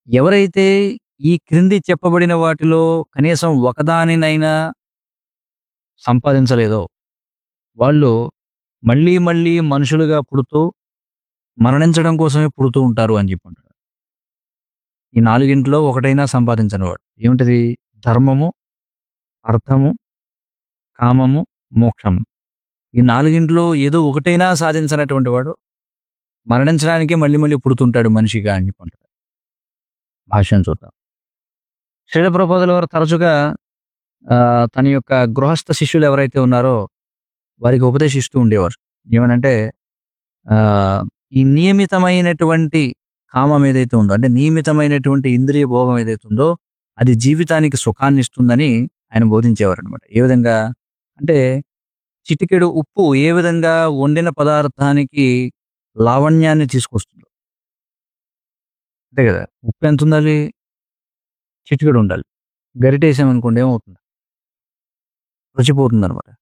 ఎవరైతే ఈ క్రింది చెప్పబడిన వాటిలో కనీసం ఒకదానినైనా సంపాదించలేదో వాళ్ళు మళ్ళీ మళ్ళీ మనుషులుగా పుడుతూ మరణించడం కోసమే పుడుతూ ఉంటారు అని చెప్పి అంటాడు ఈ నాలుగింట్లో ఒకటైనా సంపాదించని వాడు ఏమిటిది ధర్మము అర్థము కామము మోక్షము ఈ నాలుగింట్లో ఏదో ఒకటైనా సాధించినటువంటి వాడు మరణించడానికి మళ్ళీ మళ్ళీ పుడుతుంటాడు మనిషిగా అని చెప్పి అంటాడు భాష్యం చూద్దాం శ్రీలప్రపోదల వారు తరచుగా ఆ, తన యొక్క గృహస్థ శిష్యులు ఎవరైతే ఉన్నారో వారికి ఉపదేశిస్తూ ఉండేవారు ఏమనంటే ఆ, ఈ నియమితమైనటువంటి కామం ఏదైతే ఉందో అంటే నియమితమైనటువంటి ఇంద్రియ భోగం ఏదైతే ఉందో అది జీవితానికి సుఖాన్ని ఇస్తుందని ఆయన బోధించేవారు అనమాట ఏ విధంగా అంటే చిటికెడు ఉప్పు ఏ విధంగా వండిన పదార్థానికి లావణ్యాన్ని తీసుకొస్తుందో అంతే కదా ఉప్పు ఎంత ఉండాలి చిటికెడు ఉండాలి గరిటేసామనుకోండి ఏమవుతుంది రుచిపోతుంది అనమాట